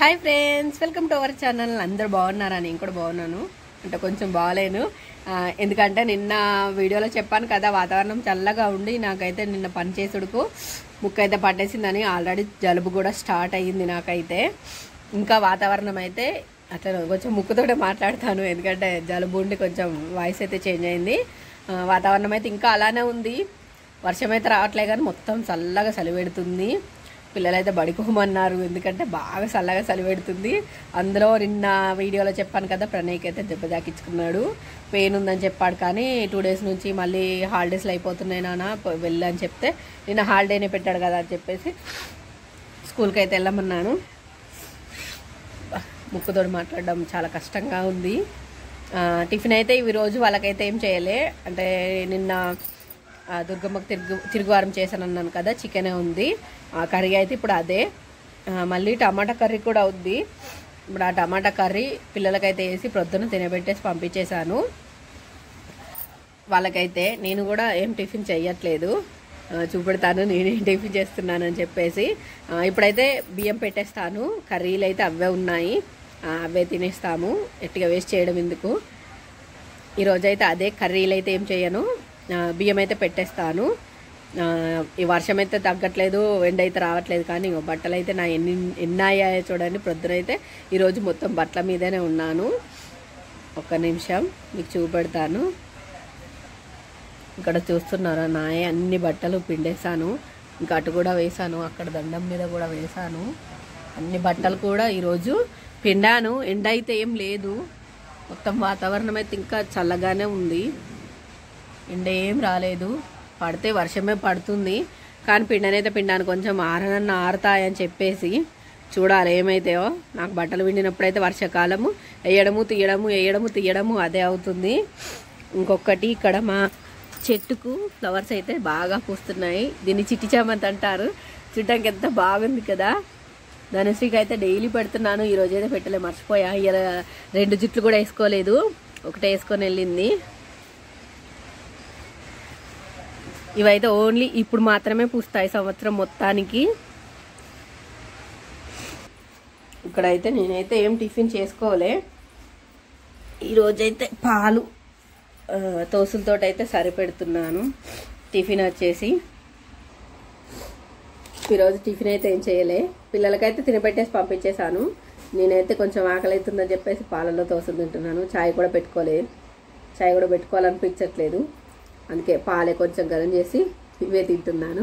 hi friends welcome to our channel అందరు బాగున్నారా నేను కూడా బాగున్నాను అంటే కొంచెం బాగాలేను ఆ, ఎందుకంటే నిన్న వీడియోలో చెప్పాను కదా వాతావరణం చల్లగా ఉండి నాకైతే నిన్న పని చేసుడుకు ముక్కు అయితే పట్టేసిందని ఆల్రెడీ జలుబు కూడా స్టార్ట్ అయ్యింది నాకైతే ఇంకా వాతావరణం అయితే అట్లా కొంచెం ముక్కుతోటే మాట్లాడతాను ఎందుకంటే జలుబు ఉండి కొంచెం వాయిస్ అయితే చేంజ్ అయింది ఆ, వాతావరణం అయితే ఇంకా అలానే ఉంది వర్షం అయితే రావట్లే కానీ మొత్తం చల్లగా చలి పెడుతుంది పిల్లలైతే బడికోమన్నారు ఎందుకంటే బాగా చల్లగా చలి పెడుతుంది అందులో నిన్న వీడియోలో చెప్పాను కదా ప్రణయ్కి అయితే దెబ్బ తాకించుకున్నాడు పెయిన్ ఉందని చెప్పాడు కానీ టూ డేస్ నుంచి మళ్ళీ హాలిడేస్లో అయిపోతున్నాయి నాన్న పో- వెళ్ళు అని చెప్తే నిన్న హాలిడేనే పెట్టాడు కదా అని చెప్పేసి స్కూల్కి అయితే వెళ్ళమన్నాను ముక్కుతోటి మాట్లాడడం చాలా కష్టంగా ఉంది ఆ, టిఫిన్ అయితే ఇవి రోజు వాళ్ళకైతే ఏం చేయలే అంటే నిన్న ఆ, దుర్గమ్మకు తిరుగు తిరుగువారం చేశాను అన్నాను కదా చికెనే ఉంది ఆ కర్రీ అయితే ఇప్పుడు అదే ఆ, మళ్ళీ టమాటా కర్రీ కూడా ఉంది ఇప్పుడు ఆ టమాటా కర్రీ పిల్లలకైతే వేసి ప్రొద్దున తినబెట్టేసి పంపించేశాను వాళ్ళకైతే నేను కూడా ఏం టిఫిన్ చెయ్యట్లేదు ఆ, చూపెడతాను నేనేం టిఫిన్ చేస్తున్నానని చెప్పేసి ఆ, ఇప్పుడైతే బియ్యం పెట్టేస్తాను కర్రీలు అయితే అవే ఉన్నాయి ఆ, అవే తినేస్తాము ఎట్టిగా వేస్ట్ చేయడం ఎందుకు ఈరోజు అయితే అదే కర్రీలు అయితే ఏం చేయను ఆ, బియ్యం అయితే పెట్టేస్తాను ఆ, ఈ వర్షం అయితే తగ్గట్లేదు ఎండ అయితే రావట్లేదు కానీ ఇగో బట్టలు అయితే నా ఎన్ని ఎన్ని అయ్యాయో చూడండి ప్రొద్దునైతే ఈరోజు మొత్తం బట్టల మీదనే ఉన్నాను ఒక్క నిమిషం మీకు చూపెడతాను ఇక్కడ చూస్తున్నారా నాయ అన్ని బట్టలు పిండేశాను ఇంకా అటు కూడా వేశాను అక్కడ దండం మీద కూడా వేశాను అన్ని బట్టలు కూడా ఈరోజు పిండాను ఎండ అయితే ఏం లేదు మొత్తం వాతావరణం అయితే ఇంకా చల్లగానే ఉంది ఎండ ఏం రాలేదు పడితే వర్షమే పడుతుంది కానీ పిండనైతే పిండాను కొంచెం ఆరనన్న ఆరుతాయని చెప్పేసి చూడాలి ఏమైతాయో నాకు బట్టలు పిండినప్పుడైతే వర్షాకాలము వేయడము తీయడము వేయడము తీయడము అదే అవుతుంది ఇంకొకటి ఇక్కడ మా చెట్టుకు ఫ్లవర్స్ అయితే బాగా పూస్తున్నాయి దీన్ని చిట్టి చామంతి అంటారు చూడటానికి ఎంత బాగుంది కదా ధనశ్రీకి అయితే డైలీ పెడుతున్నాను ఈ రోజు అయితే పెట్టలే మర్చిపోయా ఇలా రెండు జుట్లు కూడా వేసుకోలేదు ఒకటే వేసుకొని వెళ్ళింది ఇవైతే ఓన్లీ ఇప్పుడు మాత్రమే పూస్తాయి సంవత్సరం మొత్తానికి ఇక్కడైతే నేనైతే ఏం టిఫిన్ చేసుకోలే ఈరోజైతే పాలు ఆ, తోసులతోటి అయితే సరిపెడుతున్నాను టిఫిన్ వచ్చేసి ఈరోజు టిఫిన్ అయితే ఏం చేయలే పిల్లలకైతే తినబెట్టేసి పంపించేశాను నేనైతే కొంచెం ఆకలి అవుతుందని చెప్పేసి పాలలో తోసులు తింటున్నాను చాయ్ కూడా పెట్టుకోలేదు చాయ్ కూడా పెట్టుకోవాలనిపించట్లేదు అందుకే పాలే కొంచెం గరం చేసి ఇవే తింటున్నాను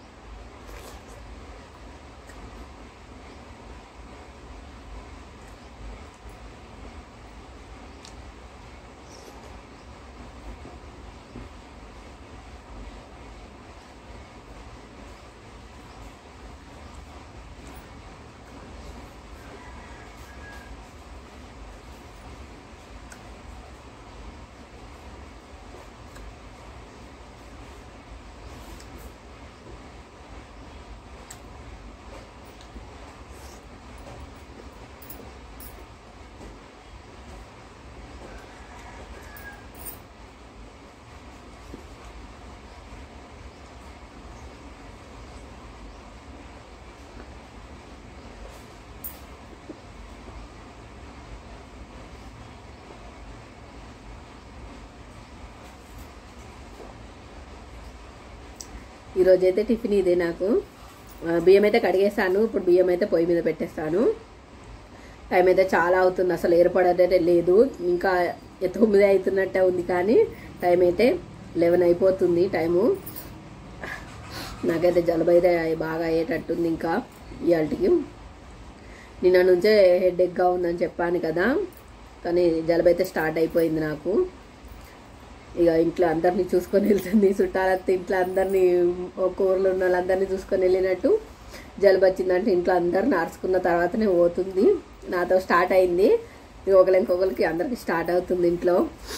ఈరోజు అయితే టిఫిన్ ఇదే నాకు ఆ, బియ్యం అయితే కడిగేసాను ఇప్పుడు బియ్యం అయితే పొయ్యి మీద పెట్టేస్తాను టైం అయితే చాలా అవుతుంది అసలు ఏర్పడదే లేదు ఇంకా తొమ్మిది అవుతున్నట్టే ఉంది కానీ టైం అయితే లెవెన్ అయిపోతుంది టైము నాకైతే జలుబు అయితే బాగా అయ్యేటట్టుంది ఇంకా ఇవాళకి నిన్న నుంచే హెడ్ ఎక్గా ఉందని చెప్పాను కదా కానీ జలుబు అయితే స్టార్ట్ అయిపోయింది నాకు ఇక ఇంట్లో అందరినీ చూసుకొని వెళ్తుంది చుట్టాలత్తే ఇంట్లో అందరినీ ఒక ఊర్లో ఉన్న వాళ్ళందరినీ చూసుకొని వెళ్ళినట్టు జలుబు వచ్చిందంటే ఇంట్లో అందరిని అరుచుకున్న తర్వాతనే పోతుంది నాతో స్టార్ట్ అయింది ఇక ఒకరి ఇంకొకరికి అందరికి స్టార్ట్ అవుతుంది ఇంట్లో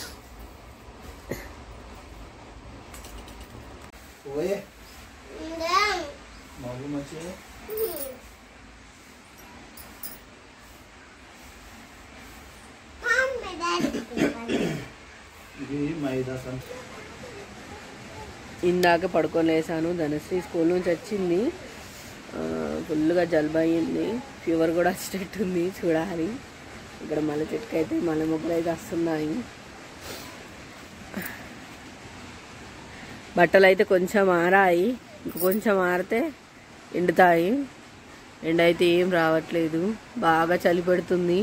ఓయే బాబు మంచిగా ఇది మైదా సం ఇందాక పడుకొని లేసాను ధనశ్రీ స్కూల్ నుంచి వచ్చింది ఆ, ఫుల్గా జలుబు అయ్యింది ఫీవర్ కూడా వచ్చేటట్టుంది చూడాలి ఇక్కడ మళ్ళీ చెట్టుకు అయితే మళ్ళీ మొక్కలు అయితే వస్తున్నాయి బట్టలు అయితే కొంచెం ఆరాయి ఇంక కొంచెం ఆరితే ఎండుతాయి ఎండ అయితే ఏం రావట్లేదు బాగా చలి పెడుతుంది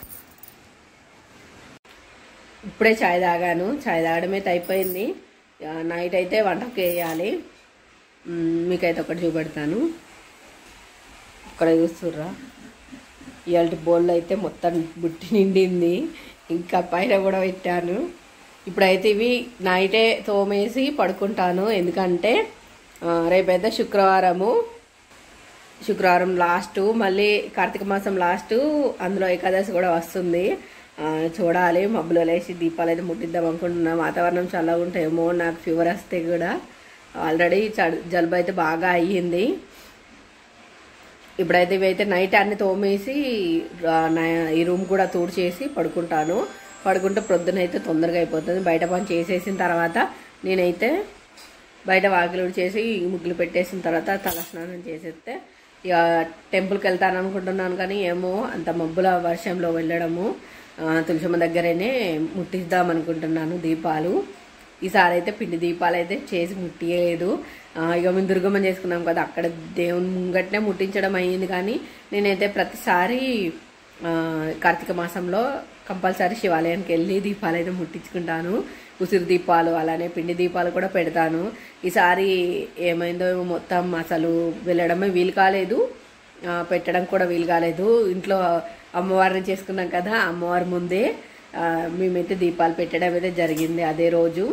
ఇప్పుడే చాయ్ తాగాను చాయ్ తాగడం అయితే అయిపోయింది ఇక నైట్ అయితే వంటకు వేయాలి మ్, మీకైతే ఒకటి చూపెడతాను ఇక్కడ చూస్తుర్రా ఇవాళ బోళ్ళు అయితే మొత్తం బుట్టి నిండింది ఇంకా పైన కూడా పెట్టాను ఇప్పుడైతే ఇవి నైటే తోమేసి పడుకుంటాను ఎందుకంటే ఆ, రేపైతే శుక్రవారము శుక్రవారం లాస్ట్ మళ్ళీ కార్తీక మాసం లాస్ట్ అందులో ఏకాదశి కూడా వస్తుంది ఆ, చూడాలి మబ్బులో లేచి దీపాలు అయితే ముట్టిద్దాం అనుకుంటున్నా వాతావరణం చల్లగా ఉంటాయేమో నాకు ఫీవర్ వస్తే కూడా ఆల్రెడీ చ- జలుబు అయితే బాగా అయ్యింది ఇప్పుడైతే ఇవైతే నైట్ అన్ని తోమేసి ఆ, నా- ఈ రూమ్ కూడా తూడ్చేసి పడుకుంటాను పడుకుంటే ప్రొద్దున అయితే తొందరగా అయిపోతుంది బయట పని చేసేసిన తర్వాత నేనైతే బయట వాకిలు చేసి ముగ్గులు పెట్టేసిన తర్వాత తల స్నానం చేసేస్తే ఇక టెంపుల్కి వెళ్తాను అనుకుంటున్నాను కానీ ఏమో అంత మబ్బుల వర్షంలో వెళ్ళడము ఆ, తులసమ్మ దగ్గరనే ముట్టిద్దాం అనుకుంటున్నాను దీపాలు ఈసారి అయితే పిండి దీపాలు అయితే చేసి ముట్టియలేదు ఆ, ఇక మేము దుర్గమ్మ చేసుకున్నాం కదా అక్కడ దేవుని ముంగట్నే ముట్టించడం అయ్యింది కానీ నేనైతే ప్రతిసారి ఆ, కార్తీక మాసంలో కంపల్సరీ శివాలయానికి వెళ్ళి దీపాలు అయితే ముట్టించుకుంటాను ఉసిరి దీపాలు అలానే పిండి దీపాలు కూడా పెడతాను ఈసారి ఏమైందో ఏమో మొత్తం అసలు వెళ్ళడమే వీలు కాలేదు ఆ, పెట్టడం కూడా వీలు కాలేదు ఇంట్లో అమ్మవారిని చేసుకున్నాం కదా అమ్మవారి ముందే ఆ, మేమైతే దీపాలు పెట్టడం అయితే జరిగింది అదే రోజు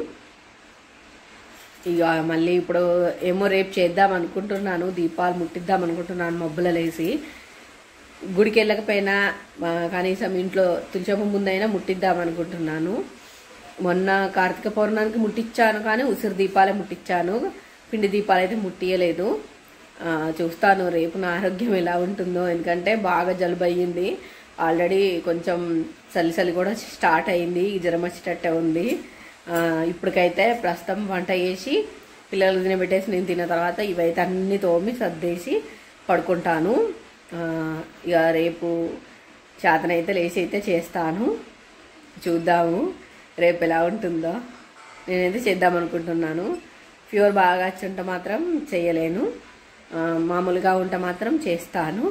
ఇక మళ్ళీ ఇప్పుడు ఏమో రేపు చేద్దాం అనుకుంటున్నాను దీపాలు ముట్టిద్దాం అనుకుంటున్నాను మబ్బులలో వేసి గుడికి వెళ్ళకపోయినా ఆ, కనీసం ఇంట్లో తులసమ్మ ముందైనా ముట్టిద్దాం అనుకుంటున్నాను మొన్న కార్తీక పౌర్ణానికి ముట్టించాను కానీ ఉసిరి దీపాలే ముట్టించాను పిండి దీపాలు అయితే ముట్టియలేదు ఆ, చూస్తాను రేపు నా ఆరోగ్యం ఎలా ఉంటుందో ఎందుకంటే బాగా జలుబు అయ్యింది ఆల్రెడీ కొంచెం చలి చలి కూడా స్టార్ట్ అయింది ఈ జ్వరం వచ్చేటట్టే ఉంది ఆ, ఇప్పటికైతే ప్రస్తుతం వంట చేసి పిల్లలు తినబెట్టేసి నేను తిన్న తర్వాత ఇవైతే అన్ని తోమి సర్దేసి పడుకుంటాను ఆ, ఇక రేపు చేతనైతే లేచి అయితే చేస్తాను చూద్దాము రేపు ఎలా ఉంటుందో నేనైతే చేద్దాం అనుకుంటున్నాను ఫీవర్ బాగా వచ్చి మాత్రం చేయలేను ఆ, మామూలుగా ఉంటే మాత్రం చేస్తాను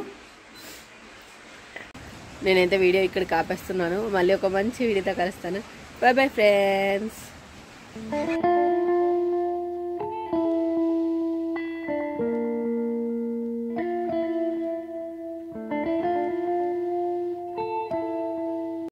నేనైతే వీడియో ఇక్కడ కాపేస్తున్నాను మళ్ళీ ఒక మంచి వీడియోతో కలుస్తాను బాయ్ బాయ్ ఫ్రెండ్స్